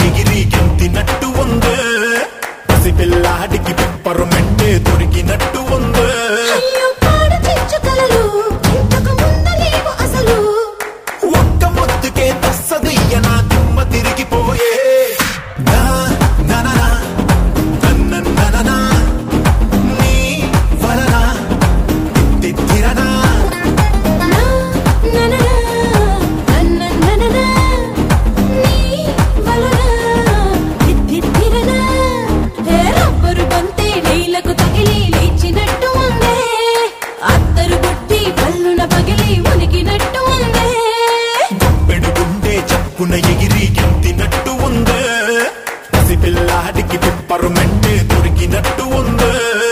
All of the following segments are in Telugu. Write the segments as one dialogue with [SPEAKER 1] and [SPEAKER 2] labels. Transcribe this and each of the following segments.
[SPEAKER 1] ఎగిరి గెంతినట్టు ఉంది పసిపిల్లాడికి పిప్పరు మెంటే దొరికినట్టు ఉంది
[SPEAKER 2] అయ్యో పాడు చెంచు కలలు ఇంతకు ముందు లేవు అసలు
[SPEAKER 1] ఒక్క ముద్దుకే తస్సదయ్య నా దిమ్మ తిరిగిపోయే నా నననా, నన్నన్నననా, నీ వలన తిత్తిరనా.
[SPEAKER 2] నా నననా నన్ననననా నీ వలన తిత్తిరనా హే రబ్బరు బంతే నీలకు తగిలి లేచినట్టు ఉందే అత్తరు బుట్టి పల్లున పగిలి ఉనికినట్టు ఉందే
[SPEAKER 1] పెడుగుండే చప్పున ఎగిరి గెంతినట్టు ఉంది పసిపిల్లాడికి పిప్పరు మెంటే దొరికినట్టు ఉంది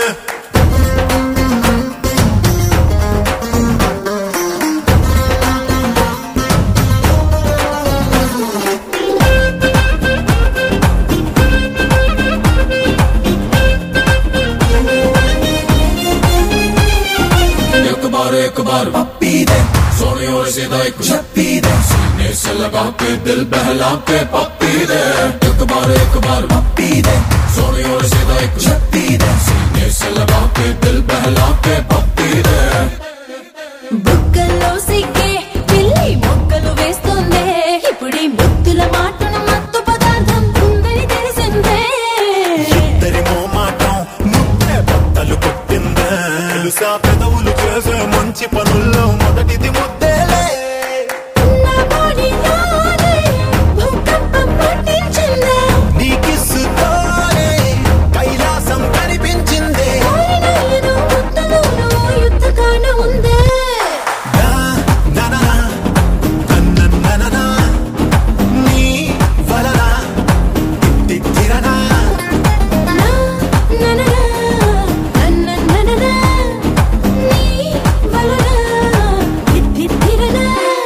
[SPEAKER 3] एक बार एक बार
[SPEAKER 1] पप्पी दे
[SPEAKER 3] सोने और सीधा एक
[SPEAKER 1] छप्पी दे
[SPEAKER 3] सीने से लगा के दिल बहला के पप्पी दे एक बार एक बार
[SPEAKER 1] पप्पी दे
[SPEAKER 3] सोने और सीधा एक
[SPEAKER 1] छप्पी दे
[SPEAKER 3] सीने से लगा के दिल बहला के पप्पी दे
[SPEAKER 2] బుగ్గల్లో సిగ్గే పిల్లి మొక్కలు వేస్తుందే ఇప్పుడీ ముద్దుల మాటను మత్తు పదార్థం ఉందని తెలిసిందే
[SPEAKER 1] ఇద్దరి మోమాటం ముద్దె బట్టలు కొట్టిందా తెలుసా పెదవులు చేసే మంచి పనుల్లో మొదటిది ముద్దేలే
[SPEAKER 2] నా బాడీలోనే భూకంపం పుట్టించిందే
[SPEAKER 1] నీకిస్సుతోనే కైలాసం కనిపించిందే
[SPEAKER 2] కోరినయ్యను ముద్దులోనూ యుద్ధకాండ ఉందే
[SPEAKER 1] నా నననా, నన్నన్నననా, నీ వలన తిత్తిరనా.
[SPEAKER 2] నా నననా నన్ననననా నీ వలన తిత్తిరనా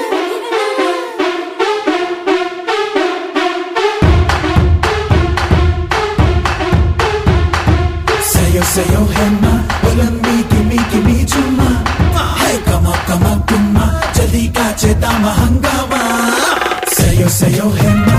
[SPEAKER 1] Sayo, sayo, hema, walang miki, miki, mi chuma. Hey, come up, come up, puma, jaldi ka cheta mahangama. Sayo, sayo, hema,